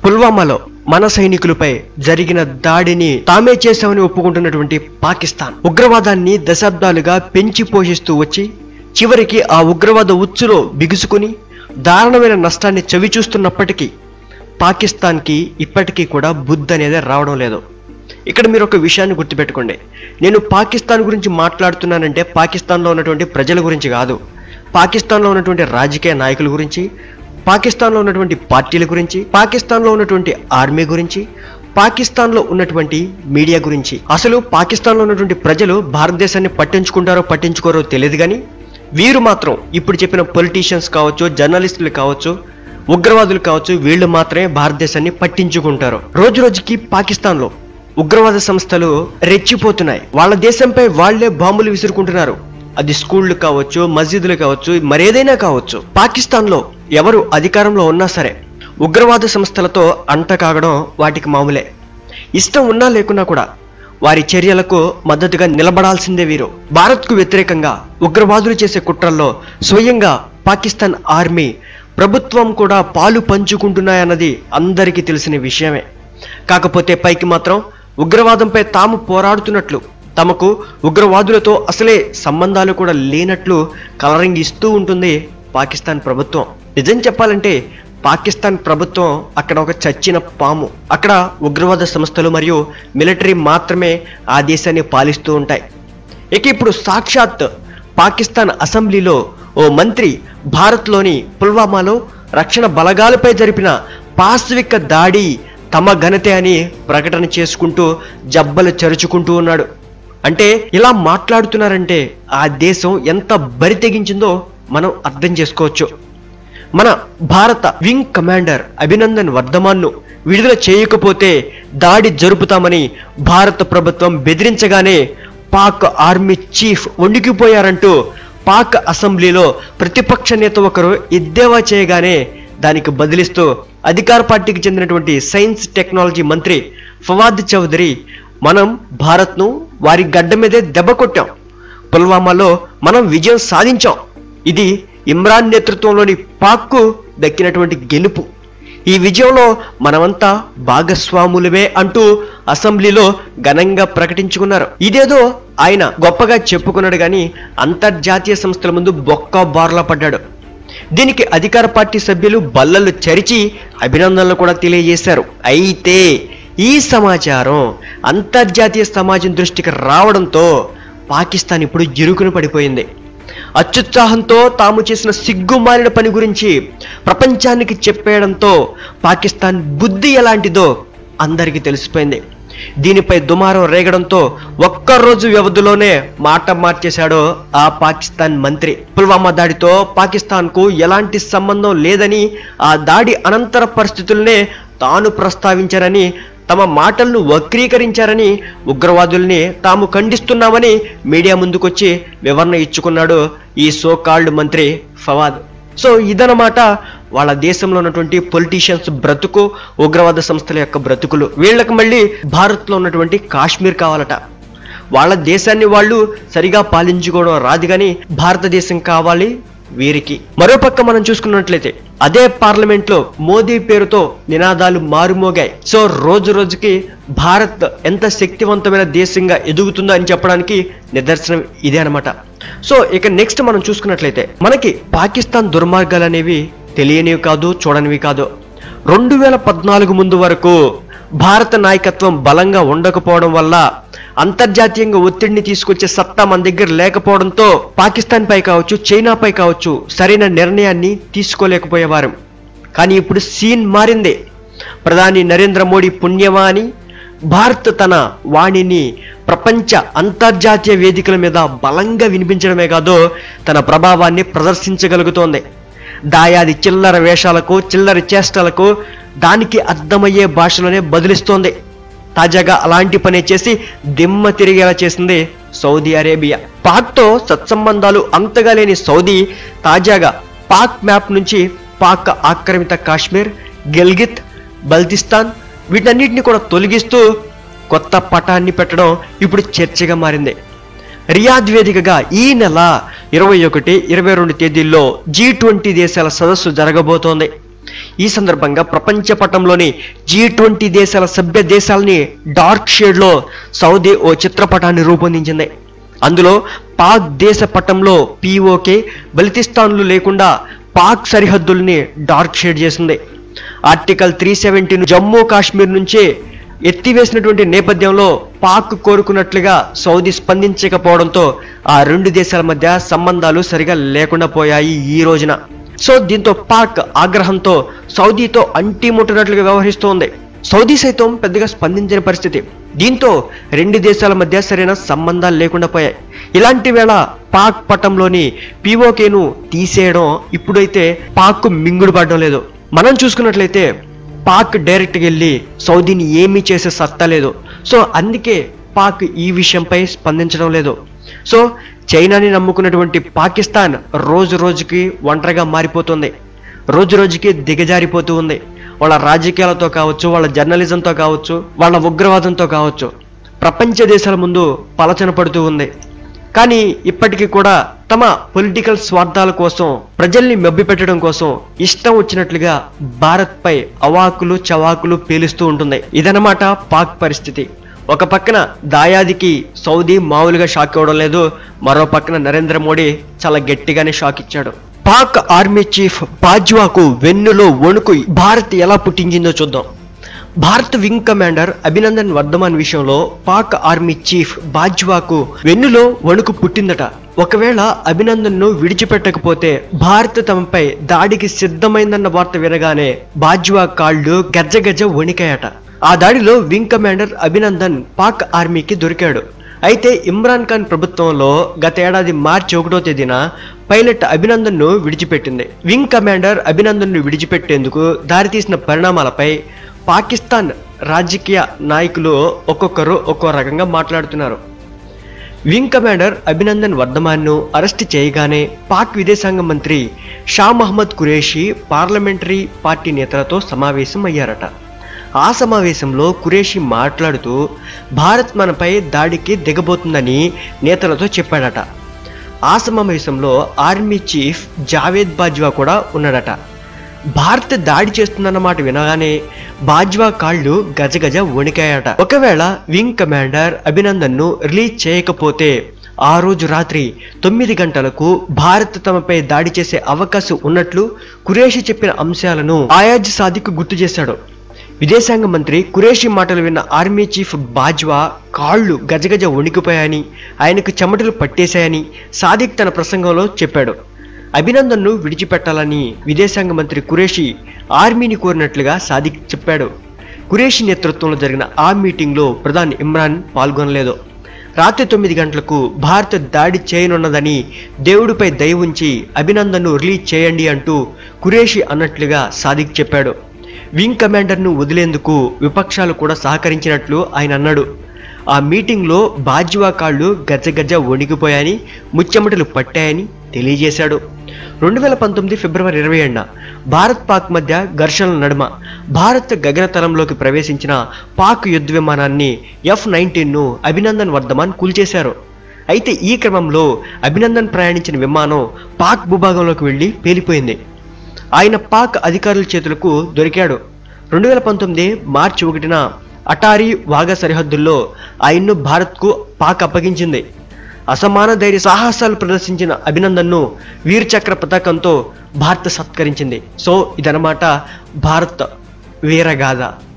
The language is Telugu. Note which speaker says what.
Speaker 1: పుల్వామాలో మన సైనికులపై జరిగిన దాడిని తామే చేశామని ఒప్పుకుంటున్నటువంటి పాకిస్తాన్ ఉగ్రవాదాన్ని దశాబ్దాలుగా పెంచి పోషిస్తూ వచ్చి చివరికి ఆ ఉగ్రవాద ఉచ్చులో బిగుసుకుని దారుణమైన నష్టాన్ని చవిచూస్తున్నప్పటికీ పాకిస్తాన్కి ఇప్పటికీ కూడా బుద్ధి అనేది రావడం లేదు ఇక్కడ మీరు ఒక విషయాన్ని గుర్తుపెట్టుకోండి నేను పాకిస్తాన్ గురించి మాట్లాడుతున్నానంటే పాకిస్తాన్లో ఉన్నటువంటి ప్రజల గురించి కాదు పాకిస్తాన్లో ఉన్నటువంటి రాజకీయ నాయకుల గురించి పాకిస్తాన్లో ఉన్నటువంటి పార్టీల గురించి పాకిస్తాన్లో ఉన్నటువంటి ఆర్మీ గురించి పాకిస్తాన్లో ఉన్నటువంటి మీడియా గురించి అసలు పాకిస్తాన్లో ఉన్నటువంటి ప్రజలు భారతదేశాన్ని పట్టించుకుంటారో పట్టించుకోరో తెలియదు కానీ వీరు మాత్రం ఇప్పుడు చెప్పిన పొలిటీషియన్స్ కావచ్చు జర్నలిస్టులు కావచ్చు ఉగ్రవాదులు కావచ్చు వీళ్ళు మాత్రమే భారతదేశాన్ని పట్టించుకుంటారు రోజు రోజుకి పాకిస్తాన్లో ఉగ్రవాద సంస్థలు రెచ్చిపోతున్నాయి వాళ్ళ దేశంపై వాళ్లే బాంబులు విసురుకుంటున్నారు అది స్కూళ్లు కావచ్చు మసీదులు కావచ్చు మరేదైనా కావచ్చు పాకిస్తాన్లో ఎవరు అధికారంలో ఉన్నా సరే ఉగ్రవాద సంస్థలతో అంట కాగడం వాటికి మామూలే ఇష్టం ఉన్నా లేకున్నా కూడా వారి చర్యలకు మద్దతుగా నిలబడాల్సిందే వీరు భారత్కు వ్యతిరేకంగా ఉగ్రవాదులు చేసే కుట్రల్లో స్వయంగా పాకిస్తాన్ ఆర్మీ ప్రభుత్వం కూడా పాలు పంచుకుంటున్నాయన్నది అందరికీ తెలిసిన విషయమే కాకపోతే పైకి మాత్రం ఉగ్రవాదంపై తాము పోరాడుతున్నట్లు తమకు ఉగ్రవాదులతో అసలే సంబంధాలు కూడా లేనట్లు కలరింగ్ ఇస్తూ ఉంటుంది పాకిస్తాన్ ప్రభుత్వం నిజం చెప్పాలంటే పాకిస్తాన్ ప్రభుత్వం అక్కడ ఒక చచ్చిన పాము అక్కడ ఉగ్రవాద సంస్థలు మరియు మిలిటరీ మాత్రమే ఆ దేశాన్ని పాలిస్తూ ఉంటాయి ఇక ఇప్పుడు సాక్షాత్ పాకిస్తాన్ అసెంబ్లీలో ఓ మంత్రి భారత్లోని పుల్వామాలో రక్షణ బలగాలపై జరిపిన పాశ్విక దాడి తమ ఘనతే అని ప్రకటన చేసుకుంటూ జబ్బలు చరుచుకుంటూ ఉన్నాడు అంటే ఇలా మాట్లాడుతున్నారంటే ఆ దేశం ఎంత బరి తెగించిందో మనం అర్థం చేసుకోవచ్చు మన భారత వింగ్ కమాండర్ అభినందన్ వర్ధమాన్ను విడుదల చేయకపోతే దాడి జరుపుతామని భారత ప్రభుత్వం బెదిరించగానే పాక్ ఆర్మీ చీఫ్ వణికిపోయారంటూ పాక్ అసెంబ్లీలో ప్రతిపక్ష నేత ఒకరు ఎద్దేవా చేయగానే దానికి బదిలిస్తూ అధికార పార్టీకి చెందినటువంటి సైన్స్ టెక్నాలజీ మంత్రి ఫవాద్ చౌదరి మనం భారత్ను వారి గడ్డ మీదే దెబ్బ కొట్టాం పుల్వామాలో మనం విజయం సాధించాం ఇది ఇమ్రాన్ నేతృత్వంలోని పాక్కు దక్కినటువంటి గెలుపు ఈ విజయంలో మనమంతా భాగస్వాములమే అంటూ అసెంబ్లీలో ఘనంగా ప్రకటించుకున్నారు ఇదేదో ఆయన గొప్పగా చెప్పుకున్నాడు కానీ అంతర్జాతీయ సంస్థల ముందు బొక్క బార్లా పడ్డాడు దీనికి అధికార పార్టీ సభ్యులు బల్లలు చరిచి అభినందనలు కూడా తెలియజేశారు అయితే ఈ సమాచారం అంతర్జాతీయ సమాజం దృష్టికి రావడంతో పాకిస్తాన్ ఇప్పుడు ఇరుకున పడిపోయింది అత్యుత్సాహంతో తాము చేసిన సిగ్గుమాలిన పని గురించి ప్రపంచానికి చెప్పేయడంతో పాకిస్తాన్ బుద్ధి ఎలాంటిదో అందరికీ తెలిసిపోయింది దీనిపై దుమారం రేగడంతో ఒక్కరోజు వ్యవధిలోనే మాట మార్చేశాడో ఆ పాకిస్తాన్ మంత్రి పుల్వామా దాడితో పాకిస్తాన్కు ఎలాంటి సంబంధం లేదని ఆ దాడి అనంతర పరిస్థితులనే తాను ప్రస్తావించారని తమ మాటలను వక్రీకరించారని ఉగ్రవాదుల్ని తాము ఖండిస్తున్నామని మీడియా ముందుకొచ్చి వివరణ ఇచ్చుకున్నాడు ఈ సో కాల్డ్ మంత్రి ఫవాద్ సో ఇదనమాట వాళ్ళ దేశంలో ఉన్నటువంటి పొలిటీషియన్స్ బ్రతుకు ఉగ్రవాద సంస్థల యొక్క బ్రతుకులు వీళ్ళకి మళ్ళీ భారత్లో ఉన్నటువంటి కాశ్మీర్ కావాలట వాళ్ళ దేశాన్ని వాళ్ళు సరిగా పాలించుకోవడం రాదు కానీ భారతదేశం కావాలి వీరికి మరోపక్క మనం చూసుకున్నట్లయితే అదే పార్లమెంట్ లో మోదీ పేరుతో నినాదాలు మారుమోగాయి సో రోజు రోజుకి భారత్ ఎంత శక్తివంతమైన దేశంగా ఎదుగుతుందో అని చెప్పడానికి నిదర్శనం ఇదే అనమాట సో ఇక నెక్స్ట్ మనం చూసుకున్నట్లయితే మనకి పాకిస్తాన్ దుర్మార్గాలు అనేవి తెలియనివి కాదు చూడనివి కాదు రెండు వేల పద్నాలుగు ముందు వరకు భారత నాయకత్వం బలంగా ఉండకపోవడం వల్ల అంతర్జాతీయంగా ఒత్తిడిని తీసుకొచ్చే సత్తా మన దగ్గర లేకపోవడంతో పాకిస్తాన్ పై కావచ్చు చైనాపై కావచ్చు సరైన నిర్ణయాన్ని తీసుకోలేకపోయేవారు కానీ ఇప్పుడు సీన్ మారింది ప్రధాని నరేంద్ర మోడీ పుణ్యమా అని భారత్ తన వాణిని ప్రపంచ అంతర్జాతీయ వేదికల మీద బలంగా వినిపించడమే కాదు తన ప్రభావాన్ని ప్రదర్శించగలుగుతోంది దాయాది చిల్లర వేషాలకు చిల్లర చేష్టలకు దానికి అర్థమయ్యే భాషలోనే బదిలిస్తోంది తాజాగా అలాంటి పని చేసి దిమ్మ తిరిగేలా చేసింది సౌదీ అరేబియా పాక్తో సత్సంబంధాలు అంతగా లేని సౌదీ తాజాగా పాక్ మ్యాప్ నుంచి పాక్ ఆక్రమిత కాశ్మీర్ గిల్గిత్ బల్తిస్తాన్ వీటన్నిటిని కూడా తొలగిస్తూ కొత్త పటాన్ని పెట్టడం ఇప్పుడు చర్చగా మారింది రియాద్ వేదికగా ఈ నెల ఇరవై ఒకటి ఇరవై రెండు తేదీల్లో జీ ట్వంటీ దేశాల సదస్సు జరగబోతోంది ఈ సందర్భంగా ప్రపంచ పటంలోని జీ ట్వంటీ దేశాల సభ్య దేశాలని డార్క్ షేడ్ లో సౌదీ ఓ చిత్రపటాన్ని రూపొందించింది అందులో పాక్ దేశ పటంలో పీఓకే బలితిస్తాన్లు లేకుండా పాక్ సరిహద్దుల్ని డార్క్ షేడ్ చేసింది article three seventy Jammu Kashmir నుంచే ఎత్తివేసినటువంటి నేపథ్యంలో పాక్ కోరుకున్నట్లుగా సౌదీ స్పందించకపోవడంతో ఆ రెండు దేశాల మధ్య సంబంధాలు సరిగా లేకుండా పోయాయి ఈ రోజున సో దీంతో పాక్ ఆగ్రహంతో సౌదీతో అంటిముట్టనట్లుగా వ్యవహరిస్తోంది సౌదీ సైతం పెద్దగా స్పందించిన పరిస్థితి దీంతో రెండు దేశాల మధ్య సరైన సంబంధాలు లేకుండా పోయాయి ఇలాంటి వేళ పాక్ పట్టంలోని పీఓకేను తీసేయడం ఇప్పుడైతే పాక్ మింగుడు పడడం లేదు మనం చూసుకున్నట్లయితే పాక్ డైరెక్ట్గా వెళ్ళి సౌదీని ఏమీ చేసే సత్తా లేదు సో అందుకే పాక్ ఈ విషయంపై స్పందించడం లేదు సో చైనాని నమ్ముకున్నటువంటి పాకిస్తాన్ రోజు రోజుకి ఒంటరిగా మారిపోతుంది రోజు రోజుకి దిగజారిపోతూ ఉంది వాళ్ళ రాజకీయాలతో కావచ్చు వాళ్ళ జర్నలిజంతో కావచ్చు వాళ్ళ ఉగ్రవాదంతో కావచ్చు ప్రపంచ దేశాల ముందు పలచన పడుతూ ఉంది కానీ ఇప్పటికీ కూడా తమ పొలిటికల్ స్వార్థాల కోసం ప్రజల్ని మభ్యపెట్టడం కోసం ఇష్టం వచ్చినట్లుగా భారత్ పై అవాకులు చవాకులు పేలుస్తూ ఉంటుంది ఇదనమాట పాక్ పరిస్థితి ఒక పక్కన దాయాదికి సౌదీ మామూలుగా షాక్ ఇవ్వడం లేదు మరో పక్కన నరేంద్ర మోడీ చాలా గట్టిగానే షాక్ ఇచ్చాడు పాక్ ఆర్మీ చీఫ్ బాజ్వాకు వెన్నులో వణుకు భారత్ ఎలా పుట్టించిందో చూద్దాం భారత్ వింగ్ కమాండర్ అభినందన్ వర్ధమాన్ విషయంలో పాక్ ఆర్మీ చీఫ్ బాజ్వాకు వెన్నులో వణుకు పుట్టిందట ఒకవేళ అభినందన్ ను విడిచిపెట్టకపోతే భారత్ తమపై దాడికి సిద్ధమైందన్న వార్త వినగానే బాజ్వా కాళ్ళు గజ్జగజ్జ వణికాయట ఆ దాడిలో వింగ్ కమాండర్ అభినందన్ పాక్ ఆర్మీకి దొరికాడు అయితే ఇమ్రాన్ ఖాన్ ప్రభుత్వంలో గత ఏడాది మార్చి ఒకటో తేదీన పైలట్ అభినందన్ ను విడిచిపెట్టింది వింగ్ కమాండర్ అభినందన్ ను విడిచిపెట్టేందుకు దారితీసిన పరిణామాలపై పాకిస్తాన్ రాజకీయ నాయకులు ఒక్కొక్కరు ఒక్కో రకంగా మాట్లాడుతున్నారు వింగ్ కమాండర్ అభినందన్ వర్ధమాన్ను అరెస్ట్ చేయగానే పాక్ విదేశాంగ మంత్రి షా మహమ్మద్ కురేషి పార్లమెంటరీ పార్టీ నేతలతో సమావేశం అయ్యారట ఆ సమావేశంలో కురేషి మాట్లాడుతూ భారత్ మనపై దాడికి దిగబోతుందని నేతలతో చెప్పాడట ఆ సమావేశంలో ఆర్మీ చీఫ్ జావేద్ బాజ్వా కూడా ఉన్నాడట భారత్ దాడి చేస్తుందన్న మాట వినగానే బాజ్వా కాళ్ళు గజగజ వణికాయట ఒకవేళ వింగ్ కమాండర్ అభినందన్ ను రిలీజ్ చేయకపోతే ఆ రోజు రాత్రి తొమ్మిది గంటలకు భారత్ తమపై దాడి చేసే అవకాశం ఉన్నట్లు కురేషి చెప్పిన అంశాలను ఆయాజ్ సాదిక్ గుర్తు చేశాడు విదేశాంగ మంత్రి కురేషి మాటలు విన్న ఆర్మీ చీఫ్ బాజ్వా కాళ్ళు గజగజ వణికిపోయాయని ఆయనకు చెమటలు పట్టేశాయని సాదిక్ తన ప్రసంగంలో చెప్పాడు అభినందన్ను విడిచిపెట్టాలని విదేశాంగ మంత్రి కురేషి ఆర్మీని కోరినట్లుగా సాదిక్ చెప్పాడు కురేషి నేతృత్వంలో జరిగిన ఆ మీటింగ్లో ప్రధాని ఇమ్రాన్ పాల్గొనలేదు రాత్రి తొమ్మిది గంటలకు భారత్ దాడి చేయనున్నదని దేవుడిపై దయ ఉంచి అభినందన్ను రిలీజ్ చేయండి అంటూ కురేషి అన్నట్లుగా సాదిక్ చెప్పాడు వింగ్ కమాండర్ను వదిలేందుకు విపక్షాలు కూడా సహకరించినట్లు ఆయన అన్నాడు ఆ మీటింగ్లో బాజ్వా కాళ్ళు గజ్జగజ్జ వణికిపోయాయని ముచ్చెమటలు పట్టాయని తెలియజేశాడు రెండు వేల పంతొమ్మిది ఫిబ్రవరి ఇరవై ఏడున భారత్ పాక్ మధ్య ఘర్షణల నడుమ భారత్ గగనతలంలోకి ప్రవేశించిన పాక్ యుద్ధ విమానాన్ని ఎఫ్ నైన్టీన్ను అభినందన్ వర్ధమాన్ కూల్చేశారు అయితే ఈ క్రమంలో అభినందన్ ప్రయాణించిన విమానం పాక్ భూభాగంలోకి వెళ్లి పేలిపోయింది ఆయన పాక్ అధికారుల చేతులకు దొరికాడు రెండు వేల పంతొమ్మిది మార్చి ఒకటిన అటారీ వాగా సరిహద్దుల్లో ఆయన్ను భారత్కు పాక్ అప్పగించింది అసమాన ధైర్య సాహసాలు ప్రదర్శించిన అభినందన్ను వీర్ చక్ర పతాకంతో భారత్ సత్కరించింది సో ఇదనమాట భారత్ వీరగాథ